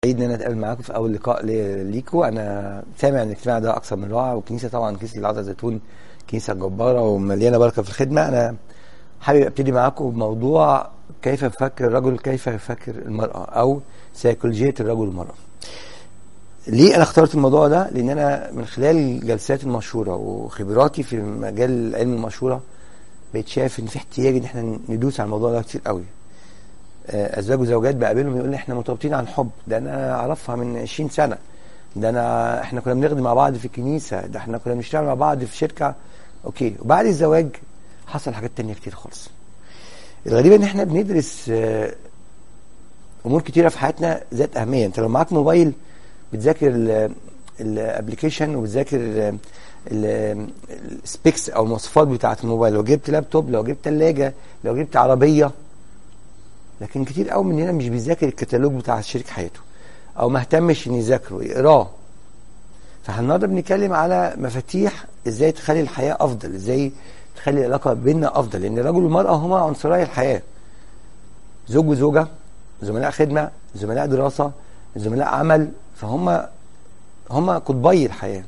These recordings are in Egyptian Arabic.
سعيد ان انا اتقابل معاكم في اول لقاء لي- ليكم انا سامع ان الاجتماع ده اكثر من رائع والكنيسه طبعا كنيسه العذراء زيتون كنيسه جباره ومليانه بركه في الخدمه انا حابب ابتدي معاكم بموضوع كيف يفكر الرجل كيف يفكر المراه او سيكولوجيه الرجل والمراه ليه انا اخترت الموضوع ده لان انا من خلال جلسات المشوره وخبراتي في مجال علم المشوره بقيت شايف ان في احتياج ان احنا ندوس على الموضوع ده كتير قوي آه، ازواج وزوجات بقابلهم يقول لي احنا مرتبطين عن حب ده انا اعرفها من 20 سنه ده انا احنا كنا بنخدم مع بعض في الكنيسه ده احنا كنا بنشتغل مع بعض في شركه اوكي وبعد الزواج حصل حاجات تانية كتير خالص الغريب ان احنا بندرس آه، امور كتيره في حياتنا ذات اهميه انت لو معاك موبايل بتذاكر الابلكيشن وبتذاكر السبيكس او المواصفات بتاعه الموبايل لو جبت لابتوب لو جبت ثلاجه لو جبت عربيه لكن كتير قوي مننا مش بيذاكر الكتالوج بتاع شريك حياته او ما اهتمش ان يذاكره يقراه فاحنا النهارده بنتكلم على مفاتيح ازاي تخلي الحياه افضل ازاي تخلي العلاقه بيننا افضل لان الرجل والمراه هما عنصري الحياه زوج وزوجه زملاء خدمه زملاء دراسه زملاء عمل فهم هم قطبي الحياه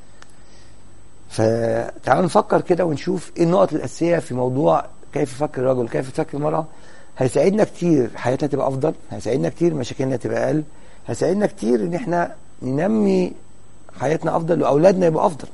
فتعالوا نفكر كده ونشوف ايه النقط الاساسيه في موضوع كيف يفكر الرجل كيف يفكر المراه هيساعدنا كتير حياتنا تبقى افضل هيساعدنا كتير مشاكلنا تبقى اقل هيساعدنا كتير ان احنا ننمي حياتنا افضل واولادنا يبقوا افضل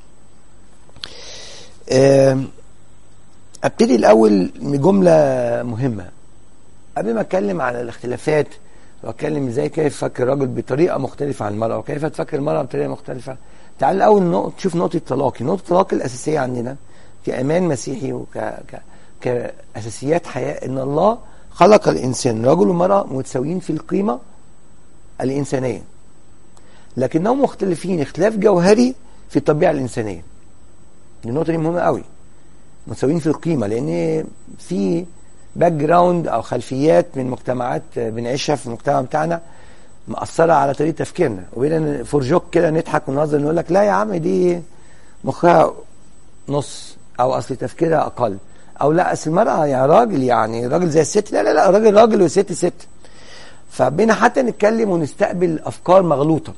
آم، ابتدي الاول بجمله مهمه قبل ما اتكلم على الاختلافات واتكلم ازاي كيف يفكر الرجل بطريقه مختلفه عن المراه وكيف تفكر المراه بطريقه مختلفه تعال الاول نقطة تشوف نقطه التلاقي نقطه التلاقي الاساسيه عندنا كايمان مسيحي وك ك... كاساسيات حياه ان الله خلق الانسان رجل ومراه متساويين في القيمه الانسانيه لكنهم مختلفين اختلاف جوهري في الطبيعه الانسانيه دي النقطه دي مهمه قوي متساويين في القيمه لان في باك جراوند او خلفيات من مجتمعات بنعيشها في المجتمع بتاعنا مأثرة على طريقة تفكيرنا وبقينا فور كده نضحك ونهزر نقول لك لا يا عم دي مخها نص او اصل تفكيرها اقل او لا اصل المرأة يعني راجل يعني راجل زي الست لا لا لا راجل راجل وست ست فبقينا حتى نتكلم ونستقبل افكار مغلوطة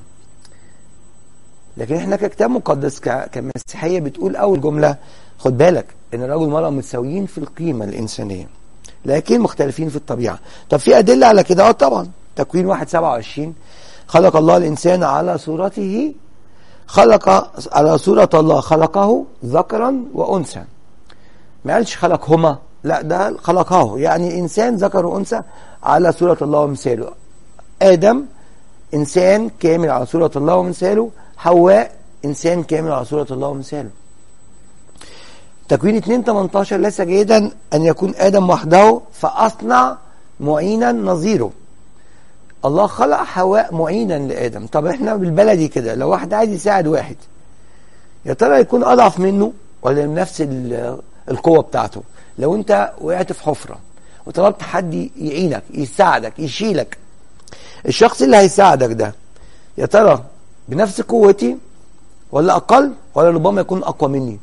لكن احنا ككتاب مقدس ك- كمسيحية بتقول اول جملة خد بالك ان الرجل والمرأة متساويين في القيمة الانسانية لكن مختلفين في الطبيعة طب في أدلة على كده اه طبعا تكوين واحد سبعة وعشرين خلق الله الإنسان على صورته خلق على صورة الله خلقه ذكرا وأنثى ما قالش خلقهما لا ده خلقه يعني إنسان ذكر وأنثى على صورة الله ومثاله آدم إنسان كامل على صورة الله ومثاله حواء إنسان كامل على صورة الله ومثاله تكوين 2 18 ليس جيدا ان يكون ادم وحده فاصنع معينا نظيره الله خلق حواء معينا لادم طب احنا بالبلدي كده لو واحد عايز يساعد واحد يا ترى يكون اضعف منه ولا بنفس ال- القوه بتاعته لو انت وقعت في حفره وطلبت حد يعينك يساعدك يشيلك الشخص اللي هيساعدك ده يا ترى بنفس قوتي ولا اقل ولا ربما يكون اقوى مني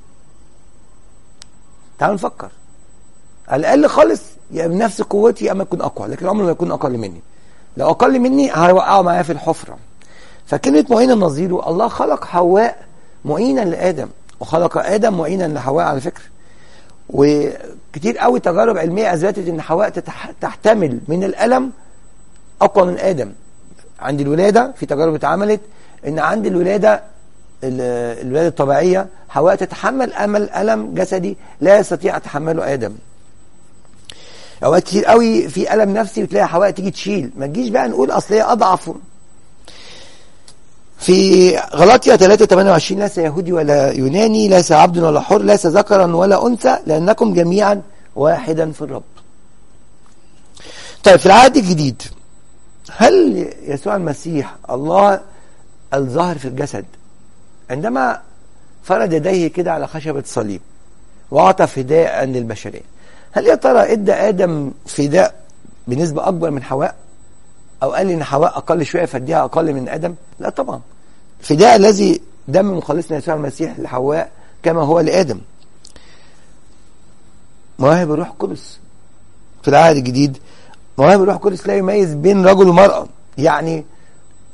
تعالوا نفكر على الاقل خالص يا بنفس قوتي يا اما يكون اقوى لكن عمره ما يكون اقل مني لو اقل مني هيوقعوا معايا في الحفره فكلمه معينا نظيره الله خلق حواء معينا لادم وخلق ادم معينا لحواء على فكره وكتير قوي تجارب علميه اثبتت ان حواء تتح... تحتمل من الالم اقوى من ادم عند الولاده في تجارب اتعملت ان عند الولاده ال- الولاده الطبيعيه حواء تتحمل امل الم جسدي لا يستطيع تحمله ادم اوقات كتير قوي في الم نفسي بتلاقي حواء تيجي تشيل ما تجيش بقى نقول اصل هي اضعف في غلاطيا 3 28 ليس يهودي ولا يوناني ليس عبد ولا حر ليس ذكرا ولا انثى لانكم جميعا واحدا في الرب طيب في العهد الجديد هل يسوع المسيح الله الظاهر في الجسد عندما فرد يديه كده على خشبة صليب وأعطى فداء للبشرية هل يا ترى ادى آدم فداء بنسبة أكبر من حواء أو قال إن حواء أقل شوية فديها أقل من آدم لا طبعا فداء الذي دم مخلصنا يسوع المسيح لحواء كما هو لآدم مواهب الروح القدس في العهد الجديد مواهب الروح القدس لا يميز بين رجل ومرأة يعني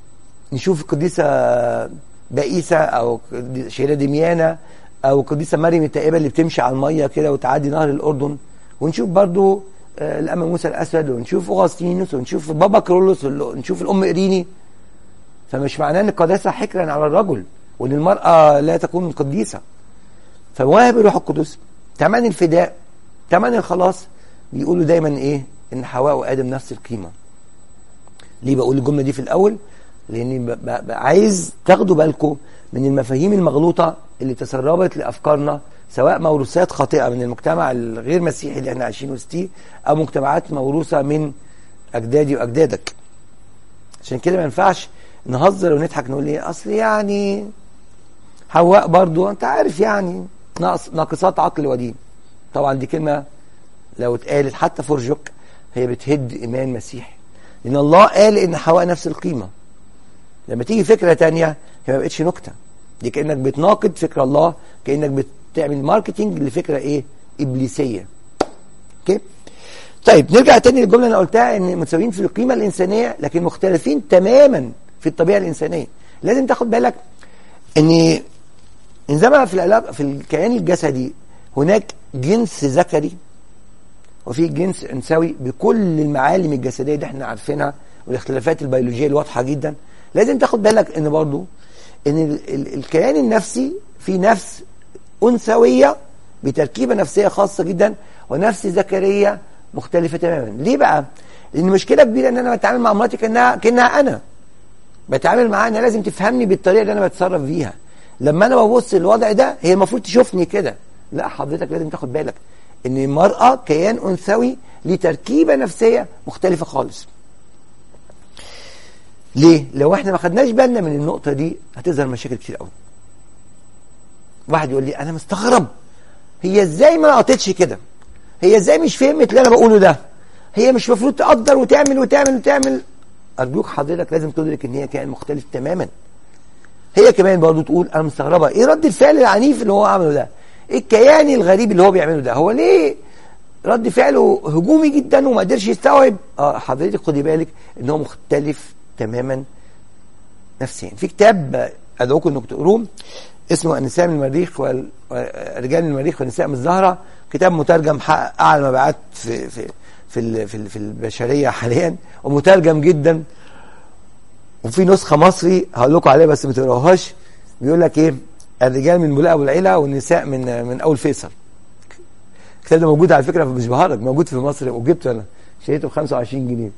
نشوف القديسه بائسه او شهيره دميانه او القديسه مريم التائبه اللي بتمشي على الميه كده وتعدي نهر الاردن ونشوف برضو آه، الأمة موسى الأسود ونشوف أغسطينوس ونشوف بابا كرولوس ونشوف الأم إريني فمش معناه أن القداسة حكرا على الرجل وأن المرأة لا تكون قديسة فواهب الروح القدس تمن الفداء تمن الخلاص بيقولوا دايما إيه إن حواء وآدم نفس القيمة ليه بقول الجملة دي في الأول لأني عايز تاخدوا بالكم من المفاهيم المغلوطة اللي تسربت لأفكارنا سواء موروثات خاطئه من المجتمع الغير مسيحي اللي احنا عايشين وسطيه او مجتمعات موروثه من اجدادي واجدادك عشان كده ما ينفعش نهزر ونضحك نقول ايه اصل يعني حواء برضو انت عارف يعني ناقص ناقصات عقل ودين طبعا دي كلمه لو اتقالت حتى فرجك هي بتهد ايمان مسيحي لان الله قال ان حواء نفس القيمه لما تيجي فكره تانية هي ما بقتش نكته دي كانك بتناقض فكر الله كانك بت تعمل ماركتينج لفكره ايه ابليسيه اوكي طيب نرجع تاني للجمله اللي انا قلتها ان متساويين في القيمه الانسانيه لكن مختلفين تماما في الطبيعه الانسانيه لازم تاخد بالك ان انما في العلاقه في الكيان الجسدي هناك جنس ذكري وفي جنس انثوي بكل المعالم الجسديه اللي احنا عارفينها والاختلافات البيولوجيه الواضحه جدا لازم تاخد بالك ان برضو ان الكيان النفسي في نفس أنثوية بتركيبة نفسية خاصة جدا ونفس ذكرية مختلفة تماما ليه بقى؟ لأن مشكلة كبيرة إن أنا بتعامل مع مراتي كأنها كأنها أنا بتعامل معاها إنها لازم تفهمني بالطريقة اللي أنا بتصرف بيها لما أنا ببص للوضع ده هي المفروض تشوفني كده لا حضرتك لازم تاخد بالك إن المرأة كيان أنثوي لتركيبة نفسية مختلفة خالص ليه؟ لو احنا ما خدناش بالنا من النقطة دي هتظهر مشاكل كتير قوي واحد يقول لي انا مستغرب هي ازاي ما نقطتش كده هي ازاي مش فهمت اللي انا بقوله ده هي مش المفروض تقدر وتعمل وتعمل وتعمل ارجوك حضرتك لازم تدرك ان هي كائن مختلف تماما هي كمان برضه تقول انا مستغربه ايه رد الفعل العنيف اللي هو عمله ده ايه الكيان الغريب اللي هو بيعمله ده هو ليه رد فعله هجومي جدا وما قدرش يستوعب اه حضرتك خدي بالك ان هو مختلف تماما نفسيا في كتاب ادعوكم انكم تقروه اسمه النساء من المريخ ورجال من المريخ والنساء من الزهرة كتاب مترجم حقق أعلى مبيعات في في في في, في البشرية حاليا ومترجم جدا وفي نسخة مصري هقول لكم عليها بس ما تقراوهاش بيقول لك ايه الرجال من ملاء ابو العيله والنساء من من اول فيصل الكتاب ده موجود على فكره مش بهرج موجود في مصر وجبته انا شريته ب 25 جنيه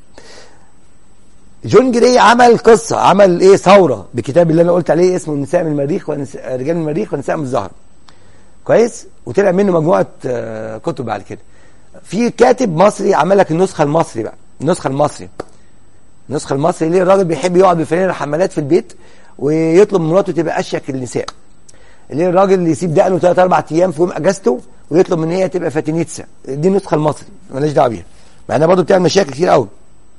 جون جري عمل قصة عمل ايه ثورة بكتاب اللي انا قلت عليه اسمه النساء من المريخ ونساء رجال من المريخ ونساء من الزهر كويس وطلع منه مجموعة آه، كتب بعد كده في كاتب مصري عمل لك النسخة المصري بقى النسخة المصري النسخة المصري ليه الراجل بيحب يقعد بفنان حمالات في البيت ويطلب من مراته تبقى اشيك النساء ليه الراجل اللي يسيب دقنه ثلاث اربع ايام في يوم اجازته ويطلب من هي تبقى فاتينيتسا دي النسخة المصري مالناش دعوه بيها مع انها برضه بتعمل مشاكل كتير قوي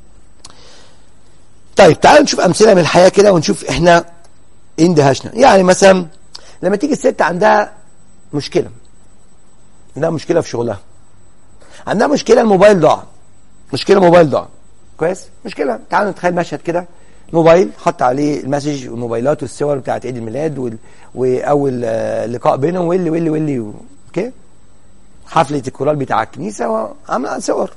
طيب تعالوا نشوف امثله من الحياه كده ونشوف احنا ايه اندهشنا يعني مثلا لما تيجي الست عندها مشكله عندها مشكله في شغلها عندها مشكله الموبايل ضاع مشكله موبايل ضاع كويس مشكله تعالوا نتخيل مشهد كده موبايل حط عليه المسج والموبايلات والصور بتاعت عيد الميلاد وال... واول آه، لقاء بينهم واللي واللي واللي اوكي حفله الكورال بتاع الكنيسه وعمل صور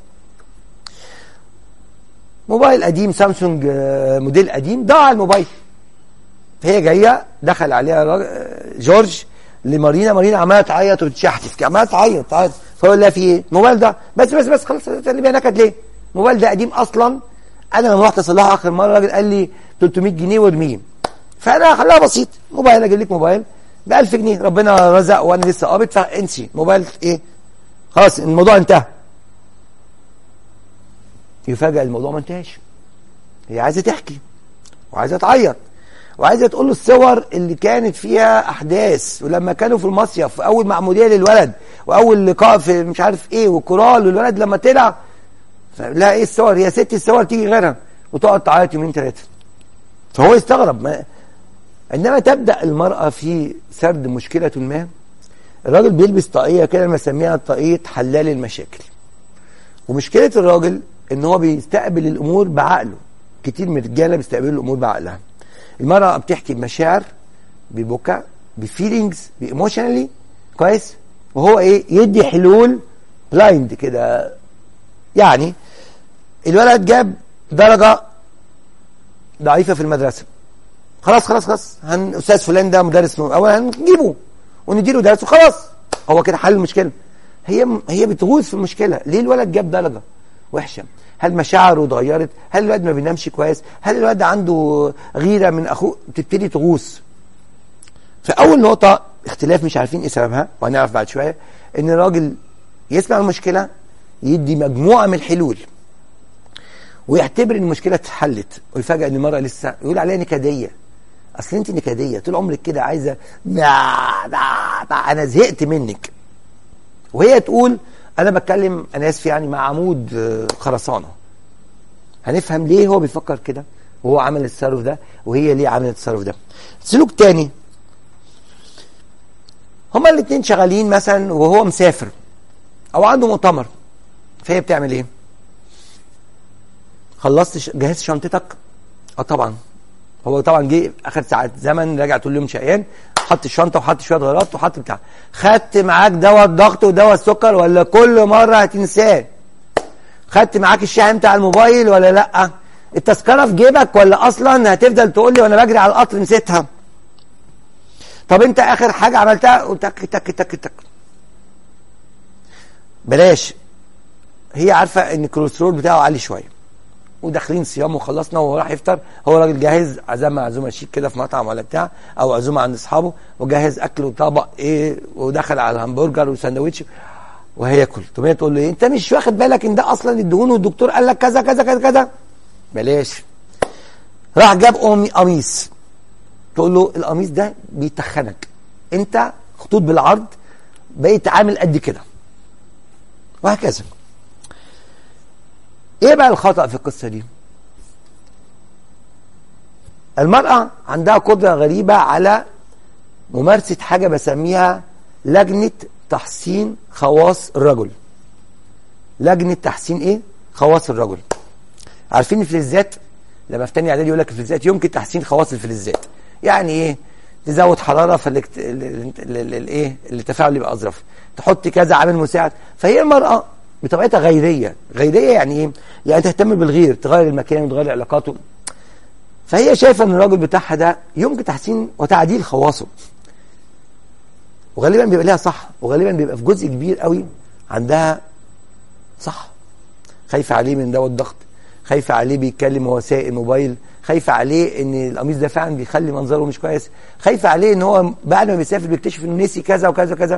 موبايل قديم سامسونج آه، موديل قديم ضاع الموبايل فهي جايه دخل عليها آه، جورج لمارينا مارينا عماله تعيط وتشحتف عماله تعيط تعيط فيقول لها في ايه؟ الموبايل ده بس بس بس خلاص اللي بيها نكد ليه؟ الموبايل ده قديم اصلا انا لما رحت اصلحه اخر مره الراجل قال لي 300 جنيه وارميه فانا خليها بسيط موبايل اجيب لك موبايل ب 1000 جنيه ربنا رزق وانا لسه قابض فانسي موبايل ايه؟ خلاص الموضوع انتهى يفاجئ الموضوع ما انتهاش هي عايزه تحكي وعايزه تعيط وعايزه تقول له الصور اللي كانت فيها احداث ولما كانوا في المصيف واول معموديه للولد واول لقاء في مش عارف ايه وكورال والولد لما طلع لا ايه الصور هي ست الصور تيجي غيرها وتقعد تعيط يومين ثلاثه فهو يستغرب ما عندما تبدا المراه في سرد مشكله ما الراجل بيلبس طاقيه كده بسميها طاقيه حلال المشاكل ومشكله الراجل ان هو بيستقبل الامور بعقله كتير من الرجاله بيستقبلوا الامور بعقلها المراه بتحكي بمشاعر ببكاء بفيلينجز بايموشنالي كويس وهو ايه يدي حلول بلايند كده يعني الولد جاب درجه ضعيفه في المدرسه خلاص خلاص خلاص هن استاذ فلان ده مدرس اولا هنجيبه ونديله درس وخلاص هو كده حل المشكله هي هي بتغوص في المشكله ليه الولد جاب درجه وحشه هل مشاعره اتغيرت هل الولد ما بينامش كويس هل الولد عنده غيره من اخوه تبتدي تغوص فاول نقطه اختلاف مش عارفين ايه سببها وهنعرف بعد شويه ان الراجل يسمع المشكله يدي مجموعه من الحلول ويعتبر ان المشكله اتحلت ويفاجئ ان المراه لسه يقول عليها نكديه اصل انت نكديه طول عمرك كده عايزه انا زهقت منك وهي تقول انا بتكلم انا اسف يعني مع عمود خرسانه هنفهم ليه هو بيفكر كده وهو عمل التصرف ده وهي ليه عملت التصرف ده سلوك تاني هما الاثنين شغالين مثلا وهو مسافر او عنده مؤتمر فهي بتعمل ايه خلصت جهزت شنطتك اه طبعا هو طبعا جه اخد ساعات زمن راجع طول اليوم شقيان حط الشنطه وحط شويه غيرات وحط بتاع خدت معاك دواء الضغط ودواء السكر ولا كل مره هتنساه خدت معاك الشاحن بتاع الموبايل ولا لا التذكره في جيبك ولا اصلا هتفضل تقول لي وانا بجري على القطر نسيتها طب انت اخر حاجه عملتها تك تك تك تك بلاش هي عارفه ان الكوليسترول بتاعه عالي شويه وداخلين صيام وخلصنا وهو راح يفطر هو راجل جاهز عزم عزومه شيك كده في مطعم ولا بتاع او عزومه عند اصحابه وجهز اكل وطبق ايه ودخل على الهمبرجر وساندوتش وهياكل طب هي تقول له ايه انت مش واخد بالك ان ده اصلا الدهون والدكتور قال لك كذا كذا كذا كذا بلاش راح جاب قميص تقول له القميص ده بيتخنك انت خطوط بالعرض بقيت عامل قد كده وهكذا ايه بقى الخطأ في القصة دي المرأة عندها قدرة غريبة على ممارسة حاجة بسميها لجنة تحسين خواص الرجل لجنة تحسين ايه خواص الرجل عارفين الفلزات لما في تاني اعدادي يقول لك الفلزات يمكن تحسين خواص الفلزات يعني ايه تزود حراره فالايه التفاعل يبقى اظرف تحط كذا عامل مساعد فهي المراه بطبيعتها غيريه غيريه يعني ايه يعني تهتم بالغير تغير المكان وتغير علاقاته فهي شايفه ان الراجل بتاعها ده يمكن تحسين وتعديل خواصه وغالبا بيبقى ليها صح وغالبا بيبقى في جزء كبير قوي عندها صح خايفه عليه من دواء الضغط خايفه عليه بيتكلم وهو سايق الموبايل خايفه عليه ان القميص ده فعلا بيخلي منظره مش كويس خايفه عليه ان هو بعد ما بيسافر بيكتشف انه نسي كذا وكذا وكذا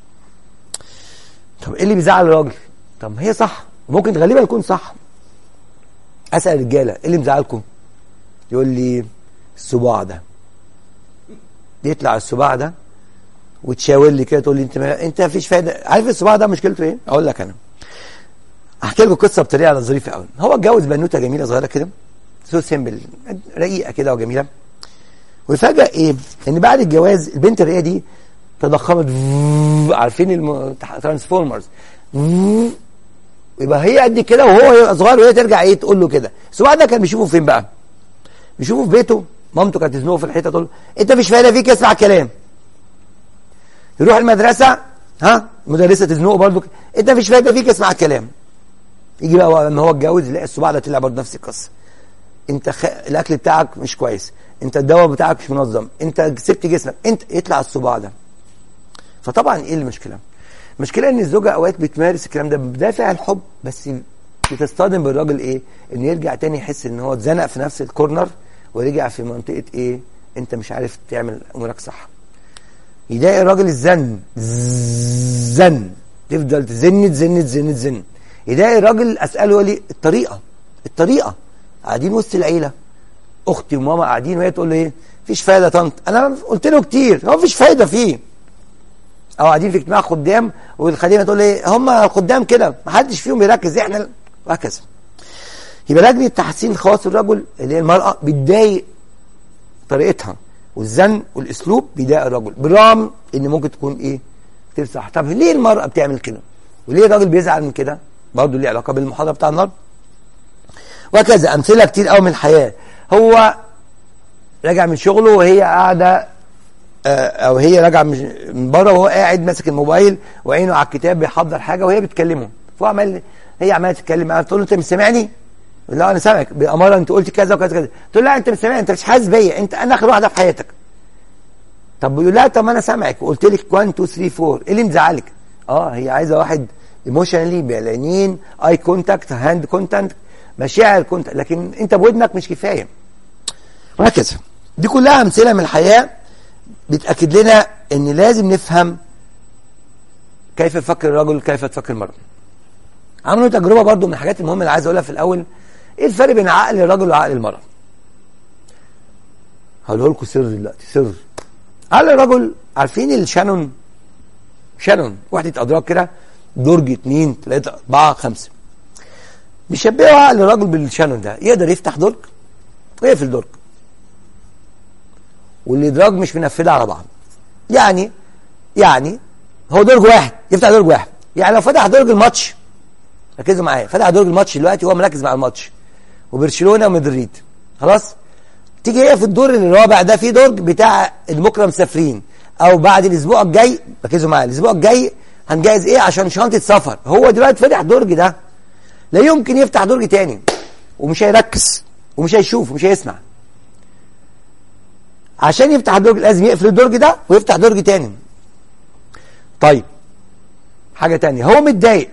طب ايه اللي بيزعل الراجل طب هي صح ممكن غالبا يكون صح اسال الرجاله ايه اللي مزعلكم يقول لي الصباع ده يطلع الصباع ده وتشاور لي كده تقول لي انت ما انت مفيش فايده عارف الصباع ده مشكلته ايه اقول لك انا احكي لكم قصه بطريقه ظريفه قوي هو اتجوز بنوته جميله صغيره كده سو سيمبل رقيقه كده وجميله وفجاه ايه ان بعد الجواز البنت الرقيقه دي تضخمت عارفين الترانسفورمرز يبقى هي قد كده وهو صغير وهي ترجع ايه تقول له كده الصباع ده كان بيشوفه فين بقى بيشوفه في بيته مامته كانت تزنقه في الحيطه تقول له انت مش فايده فيك اسمع كلام يروح المدرسه ها المدرسه تزنقه برضه انت مش فايده فيك اسمع الكلام يجي بقى لما هو اتجوز يلاقي الصباع ده طلع برضه نفس القصه انت خ... الاكل بتاعك مش كويس انت الدواء بتاعك مش منظم انت سبت جسمك انت يطلع الصباع ده فطبعا ايه المشكله المشكله ان الزوجه اوقات بتمارس الكلام ده بدافع الحب بس بتصطدم بالراجل ايه انه يرجع تاني يحس ان هو اتزنق في نفس الكورنر ورجع في منطقه ايه انت مش عارف تعمل امورك صح يلاقي الراجل الزن زن تفضل تزن تزن تزن تزن يلاقي الراجل اساله يقول لي الطريقه الطريقه قاعدين وسط العيله اختي وماما قاعدين وهي تقول له ايه مفيش فايده يا طنط انا قلت له كتير هو مفيش فايده فيه او قاعدين في اجتماع خدام والخديمه تقول ايه هم الخدام كده محدش فيهم بيركز احنا وهكذا يبقى لجنه تحسين خواص الرجل اللي هي المراه بتضايق طريقتها والزن والاسلوب بيضايق الرجل بالرغم ان ممكن تكون ايه كتير صح طب ليه المراه بتعمل كده وليه الراجل بيزعل من كده برضه ليه علاقه بالمحاضره بتاع النهارده وهكذا امثله كتير قوي من الحياه هو راجع من شغله وهي قاعده آه، او هي راجعه من من بره وهو قاعد ماسك الموبايل وعينه على الكتاب بيحضر حاجه وهي بتكلمه فهو عمال هي عماله تتكلم معاه تقول له انت مش سامعني؟ يقول لها انا سامعك باماره انت قلت كذا وكذا كذا تقول لا انت مش سامعني انت مش حاسس بيا انت انا اخر واحده في حياتك طب بيقول لها طب ما انا سامعك وقلت لك 1 2 3 4 ايه اللي مزعلك؟ اه هي عايزه واحد ايموشنالي بالعينين اي كونتاكت هاند كونتاكت مشاعر كونتاكت لكن انت بودنك مش كفايه وهكذا دي كلها امثله من الحياه بتاكد لنا ان لازم نفهم كيف يفكر الرجل كيف تفكر المراه عملوا تجربه برضو من الحاجات المهمه اللي عايز اقولها في الاول ايه الفرق بين عقل الرجل وعقل المراه هقوله لكم سر دلوقتي سر عقل الرجل عارفين الشانون شانون وحده ادراك كده درج اتنين تلاته اربعه خمسه بيشبهوا عقل الرجل بالشانون ده يقدر يفتح درج ويقفل درج والادراج مش منفذه على بعض يعني يعني هو درج واحد يفتح درج واحد يعني لو فتح درج الماتش ركزوا معايا فتح درج الماتش دلوقتي هو مركز مع الماتش وبرشلونه ومدريد خلاص تيجي هي في الدور الرابع ده في درج بتاع المكرم مسافرين او بعد الاسبوع الجاي ركزوا معايا الاسبوع الجاي هنجهز ايه عشان شنطه سفر هو دلوقتي فتح درج ده لا يمكن يفتح درج تاني ومش هيركز ومش هيشوف ومش هيسمع عشان يفتح الدرج لازم يقفل الدرج ده ويفتح درج تاني طيب حاجه تانية هو متضايق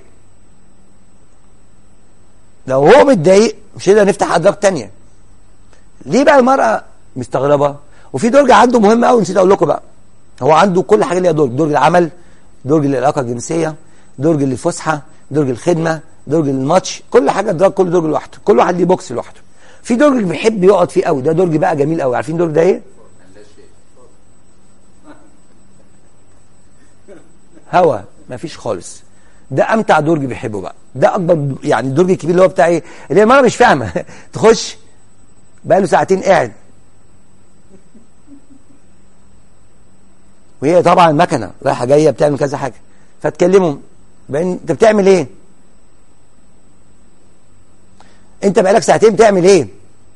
لو هو متضايق مش هنقدر نفتح ادراج تانية ليه بقى المرأة مستغربة وفي درج عنده مهم قوي نسيت اقول لكم بقى هو عنده كل حاجة ليها درج درج العمل درج العلاقة الجنسية درج الفسحة درج الخدمة درج الماتش كل حاجة درج كل درج لوحده كل واحد ليه بوكس لوحده في درج بيحب يقعد فيه قوي ده درج بقى جميل قوي عارفين درج ده ايه هوا مفيش خالص ده امتع درج بيحبه بقى ده اكبر يعني الدرج الكبير اللي هو بتاع ايه اللي هي المره مش فاهمه تخش بقى له ساعتين قاعد وهي طبعا مكنه رايحه جايه بتعمل كذا حاجه فتكلمهم بين انت بتعمل ايه انت بقالك ساعتين بتعمل ايه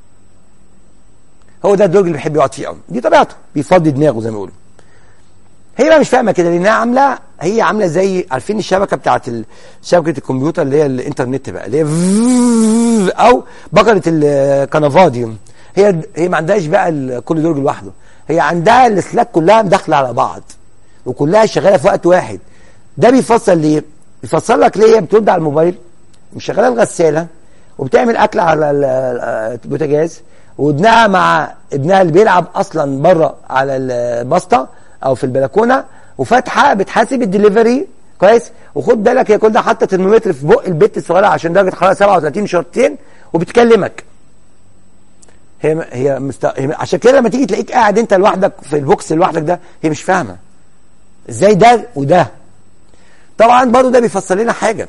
هو ده الدرج اللي بيحب يقعد فيه قوي دي طبيعته بيفضي دماغه زي ما بيقولوا هي بقى مش فاهمه كده لانها عامله هي عامله زي عارفين الشبكه بتاعت ال- شبكه الكمبيوتر اللي هي الانترنت بقى اللي هي او بقره الكنفاديوم هي هي ما عندهاش بقى ال- كل درج لوحده هي عندها السلاك كلها داخله على بعض وكلها شغاله في وقت واحد ده بيفصل ليه؟ بيفصل لك ليه هي بترد على الموبايل مش شغاله الغساله وبتعمل اكل على ال- البوتاجاز وابنها مع ابنها اللي بيلعب اصلا بره على البسطه او في البلكونه وفاتحه بتحاسب الدليفري كويس وخد بالك هي كل ده حاطه ترمومتر في بق البت الصغيره عشان درجه حراره 37 شرطين وبتكلمك هي هي, مست... هي عشان كده لما تيجي تلاقيك قاعد انت لوحدك في البوكس لوحدك ده هي مش فاهمه ازاي ده وده طبعا برضو ده بيفسر لنا حاجه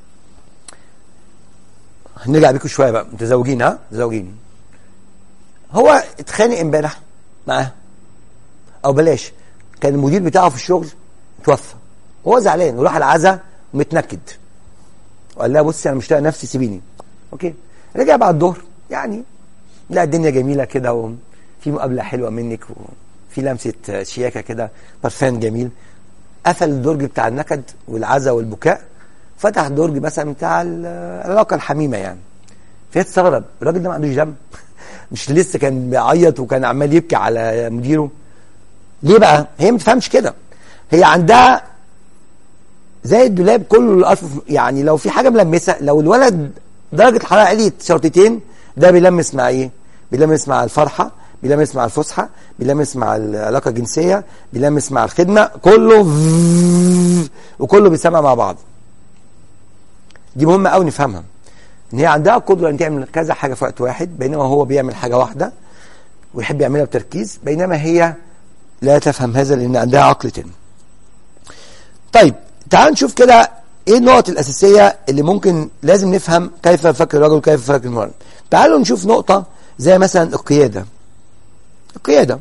هنرجع بيكم شويه بقى متزوجين ها متزوجين هو اتخانق امبارح معاه او بلاش كان المدير بتاعه في الشغل توفى وهو زعلان وراح العزا متنكد وقال لها بصي انا مش طايق نفسي سيبيني اوكي رجع بعد الظهر يعني لا الدنيا جميله كده وفي مقابله حلوه منك وفي لمسه شياكه كده برفان جميل قفل الدرج بتاع النكد والعزا والبكاء فتح درج مثلا بتاع العلاقه الحميمه يعني فهي تستغرب الراجل ده ما عندوش دم مش لسه كان بيعيط وكان عمال يبكي على مديره ليه بقى هي ما تفهمش كده هي عندها زي الدولاب كله الأرفف يعني لو في حاجه ملمسه لو الولد درجه الحراره عليت شرطتين ده بيلمس مع ايه بيلمس مع الفرحه بيلمس مع الفسحه بيلمس مع العلاقه الجنسيه بيلمس مع الخدمه كله وكله بيسمع مع بعض دي مهمه قوي نفهمها ان هي عندها قدره ان تعمل كذا حاجه في وقت واحد بينما هو بيعمل حاجه واحده ويحب يعملها بتركيز بينما هي لا تفهم هذا لان عندها عقل تاني طيب تعال نشوف كده ايه النقط الاساسيه اللي ممكن لازم نفهم كيف يفكر الرجل وكيف يفكر المرأة تعالوا نشوف نقطه زي مثلا القياده القياده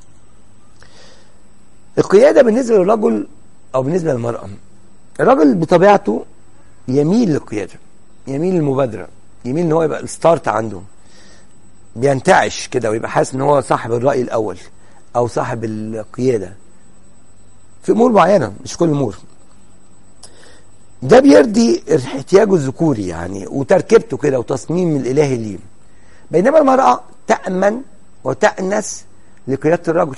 القياده بالنسبه للرجل او بالنسبه للمراه الرجل بطبيعته يميل للقياده يميل للمبادره يميل ان هو يبقى الستارت عنده بينتعش كده ويبقى حاسس ان هو صاحب الراي الاول او صاحب القياده في امور معينه مش كل الامور ده بيرضي احتياجه الذكوري يعني وتركيبته كده وتصميم الالهي ليه بينما المراه تامن وتانس لقياده الرجل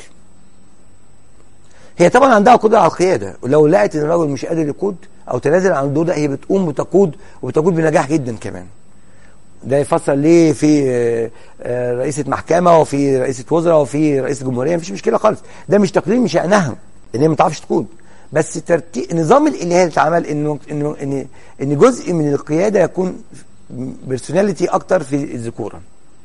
هي طبعا عندها قدره على القياده ولو لقت ان الرجل مش قادر يقود او تنازل عن الدور ده هي بتقوم وتقود وبتقود بنجاح جدا كمان ده يفسر ليه في آه، آه، رئيسة محكمة وفي رئيسة وزراء وفي رئيس جمهورية مفيش مشكلة خالص ده مش تقليل من شأنها ان هي ما تعرفش تقود بس ترتيب النظام الالهي اللي اتعمل انه انه ان ان جزء من القياده يكون بيرسوناليتي اكتر في الذكوره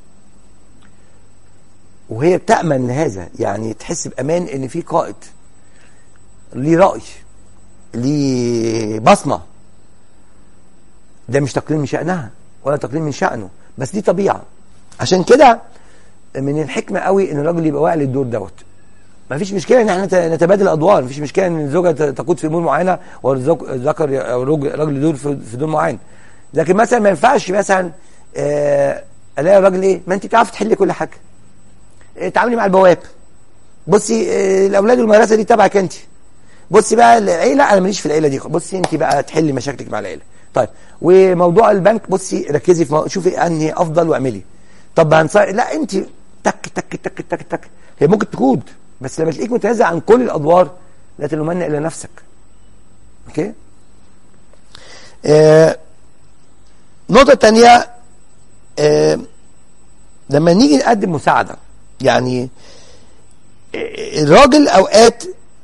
وهي بتامن لهذا يعني تحس بامان ان في قائد ليه راي ليه بصمه ده مش تقليل من شانها ولا تقليل من شانه بس دي طبيعه عشان كده من الحكمه قوي ان الراجل يبقى واعي للدور دوت ما فيش مشكله ان احنا نت- نتبادل ادوار ما فيش مشكله ان الزوجه ت- تقود في امور معينه والذكر او الرجل الراجل يدور في في دور معين لكن مثلا ما ينفعش مثلا آه، الاقي الراجل ايه ما انت بتعرفي تحلي كل حاجه آه، تعاملي مع البواب بصي آه، الاولاد المدرسه دي تبعك انت بصي بقى العيله انا ماليش في العيله دي بصي انت بقى تحلي مشاكلك مع العيله طيب وموضوع البنك بصي ركزي في مو... شوفي انهي افضل واعملي طب هنصير لا انت تك تك تك تك تك هي ممكن تقود بس لما تلاقيك متنازع عن كل الادوار لا تلومن الا نفسك اوكي آه نقطه تانية آه لما نيجي نقدم مساعده يعني آه، الراجل اوقات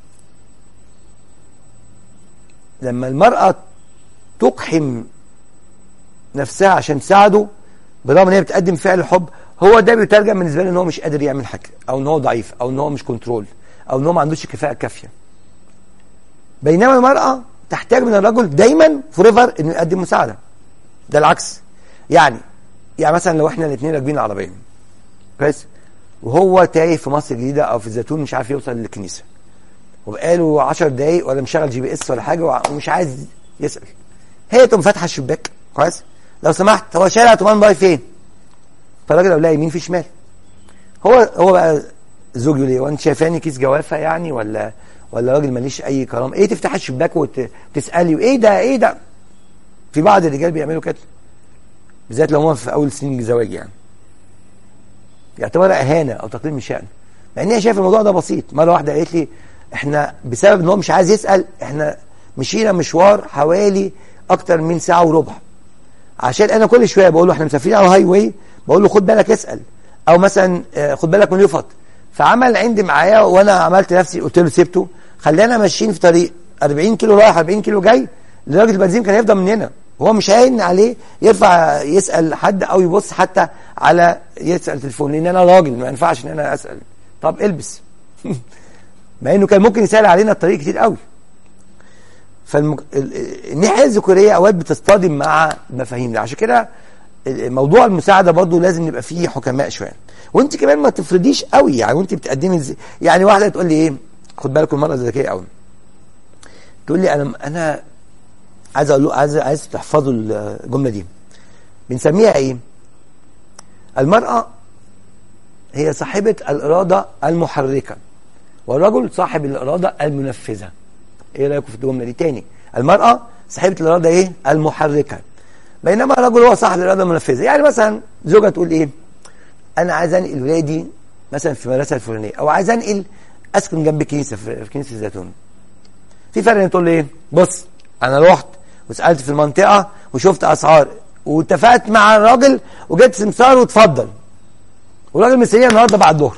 لما المرأة تقحم نفسها عشان تساعده برغم ان هي بتقدم فعل حب هو ده بيترجم بالنسبه له ان هو مش قادر يعمل حاجه او ان هو ضعيف او ان هو مش كنترول او ان هو ما عندوش الكفاءه الكافيه بينما المراه تحتاج من الرجل دايما فوريفر انه يقدم مساعده ده العكس يعني يعني مثلا لو احنا الاثنين راكبين العربيه كويس وهو تايه في مصر الجديده او في الزيتون مش عارف يوصل للكنيسه وبقاله 10 دقايق ولا مشغل جي بي اس ولا حاجه وع- ومش عايز يسال هي تقوم فاتحه الشباك كويس لو سمحت هو شارع تومان باي فين فالراجل لو لقى يمين في شمال هو هو بقى زوج يقول ايه وانت شايفاني كيس جوافه يعني ولا ولا راجل ماليش اي كرامه ايه تفتح الشباك وت- وتسالي وايه ده ايه ده في بعض الرجال بيعملوا كده بالذات لو هم في اول سنين الزواج يعني يعتبرها اهانه او تقليل من شأنه مع ان هي شايف الموضوع ده بسيط مره واحده قالت لي احنا بسبب ان هو مش عايز يسال احنا مشينا مشوار حوالي اكتر من ساعه وربع عشان انا كل شويه بقول له احنا مسافرين على الهاي واي بقول له خد بالك اسال او مثلا آه، خد بالك من يفط فعمل عندي معايا وانا عملت نفسي قلت له سيبته خلينا ماشيين في طريق 40 كيلو رايح 40 كيلو جاي لدرجه البنزين كان هيفضل مننا هو مش هين عليه يرفع يسال حد او يبص حتى على يسال تليفون لان انا راجل ما ينفعش ان انا اسال طب البس مع انه كان ممكن يسال علينا الطريق كتير قوي فالمج... ال- ال- الناحيه الذكوريه اوقات بتصطدم مع مفاهيم عشان كده ال- موضوع المساعده برضو لازم نبقى فيه حكماء شويه وانت كمان ما تفرضيش قوي يعني وانت بتقدمي ازاي يعني واحده تقول لي ايه خد بالك المراه ذكيه قوي تقول لي انا انا عايز اقول له عايز عايز تحفظوا الجمله دي بنسميها ايه المراه هي صاحبه الاراده المحركه والرجل صاحب الاراده المنفذه ايه رايكم في الجمله دي تاني المراه صاحبه الاراده ايه المحركه بينما الرجل هو صاحب الاراده المنفذه يعني مثلا زوجه تقول ايه انا عايز انقل ولادي مثلا في المدرسه الفلانيه او عايز انقل اسكن جنب كنيسه في في كنيسه الزيتون في فرق ان تقول لي ايه بص انا رحت وسالت في المنطقه وشفت اسعار واتفقت مع الراجل وجبت سمسار واتفضل والراجل مستنيه النهارده بعد الظهر